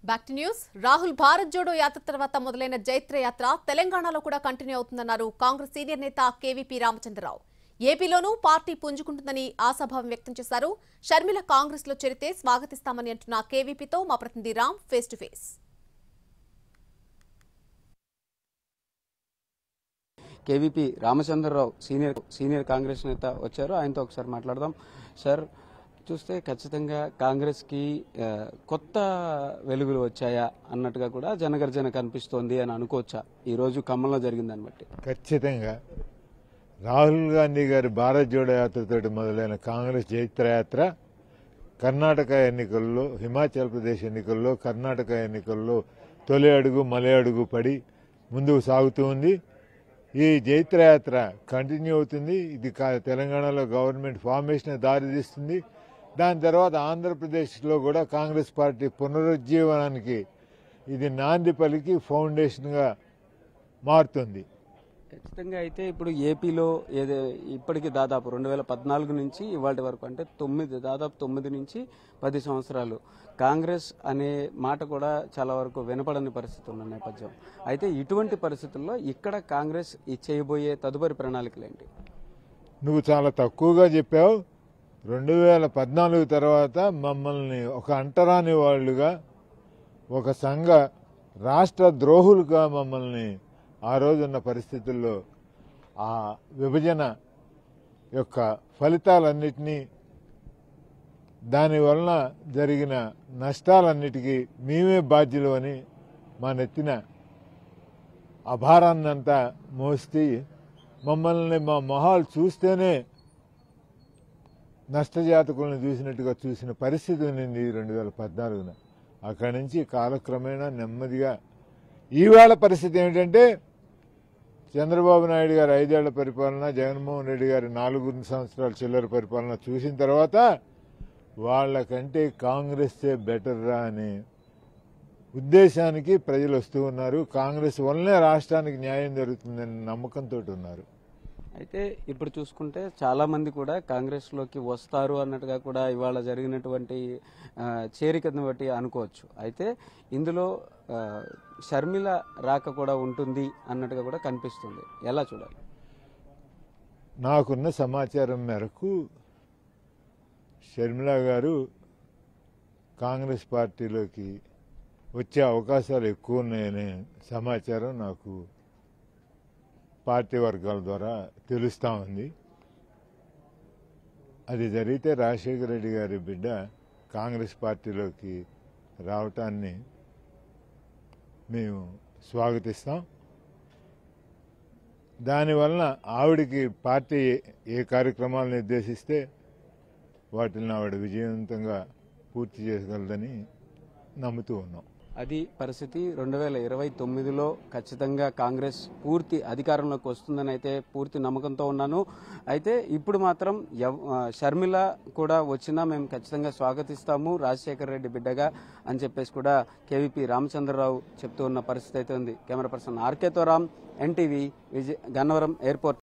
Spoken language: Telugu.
back to news Rahul Bharat Jodo Yatra తర్వాత మొదలైన జైత్ర యాత్ర తెలంగాణలో కూడా కంటిన్యూ అవుతుందన్నారు కాంగ్రెస్ సీనియర్ నేత కేవీపీ రామచంద్రరావు ఏపీలోనూ పార్టీ పుంజుకుంటుందని ఆశాభావం వ్యక్తం చేశారు షర్మిల కాంగ్రెస్ లో చేరితే స్వాగతిస్తామని అంటున్న కేవీపీతో మా ప్రతినిధి Ram face to face KVP Ramachandrarao senior senior Congress నేత వచ్చారు ఆయనతో ఒకసారి మాట్లాడదాం సార్ చూస్తే ఖచ్చితంగా కాంగ్రెస్కి ఆ, కొత్త వెలుగులు వచ్చాయా అన్నట్టుగా కూడా జనగర్జన కనిపిస్తోంది అని అనుకోవచ్చా ఈరోజు ఖమ్మంలో జరిగిందని బట్టి ఖచ్చితంగా రాహుల్ గాంధీ గారి భారత్ జోడో యాత్రతోటి మొదలైన కాంగ్రెస్ జైత్ర యాత్ర కర్ణాటక ఎన్నికల్లో హిమాచల్ ప్రదేశ్ ఎన్నికల్లో కర్ణాటక ఎన్నికల్లో తొలి అడుగు మలి అడుగు పడి ముందుకు సాగుతూ ఉంది ఈ జైత్ర యాత్ర కంటిన్యూ అవుతుంది ఇది కా- తెలంగాణలో గవర్నమెంట్ ఫార్మేషన్ దారితీస్తుంది దాని తర్వాత ఆంధ్రప్రదేశ్లో కూడా కాంగ్రెస్ పార్టీ పునరుజ్జీవనానికి ఇది నాంది పలికి ఫౌండేషన్గా మారుతుంది ఖచ్చితంగా అయితే ఇప్పుడు ఏపీలో ఏదే ఇప్పటికి దాదాపు రెండు వేల పద్నాలుగు నుంచి ఇవాటి వరకు అంటే తొమ్మిది దాదాపు తొమ్మిది నుంచి పది సంవత్సరాలు కాంగ్రెస్ అనే మాట కూడా చాలా వరకు వినపడని పరిస్థితి ఉన్న నేపథ్యం అయితే ఇటువంటి పరిస్థితుల్లో ఇక్కడ కాంగ్రెస్ ఈ చేయబోయే తదుపరి ప్రణాళికలు ఏంటి నువ్వు చాలా తక్కువగా చెప్పావు రెండు వేల పద్నాలుగు తర్వాత మమ్మల్ని ఒక అంటరాని వాళ్ళుగా ఒక సంఘ రాష్ట్ర ద్రోహులుగా మమ్మల్ని ఆ రోజున్న పరిస్థితుల్లో ఆ విభజన యొక్క ఫలితాలన్నిటినీ దానివలన జరిగిన నష్టాలన్నిటికీ మేమే బాధ్యులు అని మా నెత్తిన ఆ భారాన్నంతా మోస్తే మమ్మల్ని మా మొహాలు చూస్తేనే నష్టజాతకులను చూసినట్టుగా చూసిన పరిస్థితి ఉన్నింది రెండు వేల పద్నాలుగున అక్కడి నుంచి కాలక్రమేణా నెమ్మదిగా ఈవేళ పరిస్థితి ఏమిటంటే చంద్రబాబు నాయుడు గారి ఐదేళ్ల పరిపాలన జగన్మోహన్ రెడ్డి గారి నాలుగు సంవత్సరాల చిల్లర పరిపాలన చూసిన తర్వాత వాళ్ళకంటే కాంగ్రెస్సే బెటర్ రా అనే ఉద్దేశానికి ప్రజలు వస్తూ ఉన్నారు కాంగ్రెస్ వల్లనే రాష్ట్రానికి న్యాయం జరుగుతుందనే నమ్మకంతో ఉన్నారు అయితే ఇప్పుడు చూసుకుంటే చాలా మంది కూడా కాంగ్రెస్ లోకి వస్తారు అన్నట్టుగా కూడా ఇవాళ జరిగినటువంటి ఆ, చేరికను బట్టి అనుకోవచ్చు అయితే ఇందులో ఆ, షర్మిల రాక కూడా ఉంటుంది అన్నట్టుగా కూడా కనిపిస్తుంది ఎలా చూడాలి నాకున్న సమాచారం మేరకు షర్మిల గారు కాంగ్రెస్ పార్టీలోకి వచ్చే అవకాశాలు ఎక్కువ ఉన్నాయనే సమాచారం నాకు పార్టీ వర్గాల ద్వారా తెలుస్తా ఉంది అది జరిగితే రాజశేఖర రెడ్డి గారి బిడ్డ కాంగ్రెస్ పార్టీలోకి రావటాన్ని మేము స్వాగతిస్తాం దానివలన ఆవిడికి పార్టీ ఏ కార్యక్రమాలు నిర్దేశిస్తే వాటిని ఆవిడ విజయవంతంగా పూర్తి చేయగలదని నమ్ముతూ ఉన్నాం అది పరిస్థితి రెండు వేల ఇరవై తొమ్మిదిలో ఖచ్చితంగా కాంగ్రెస్ పూర్తి అధికారంలోకి వస్తుందని అయితే పూర్తి నమ్మకంతో ఉన్నాను అయితే ఇప్పుడు మాత్రం ఎవ్- ఆ, షర్మిల కూడా వచ్చినా మేము ఖచ్చితంగా స్వాగతిస్తాము రాజశేఖర రెడ్డి బిడ్డగా అని చెప్పేసి కూడా కేవీపీ రామచంద్రరావు చెప్తూ ఉన్న పరిస్థితి అయితే ఉంది కెమెరా పర్సన్ ఆర్కేతో రామ్ ఎన్టీవీ విజయ్ గన్నవరం ఎయిర్పోర్ట్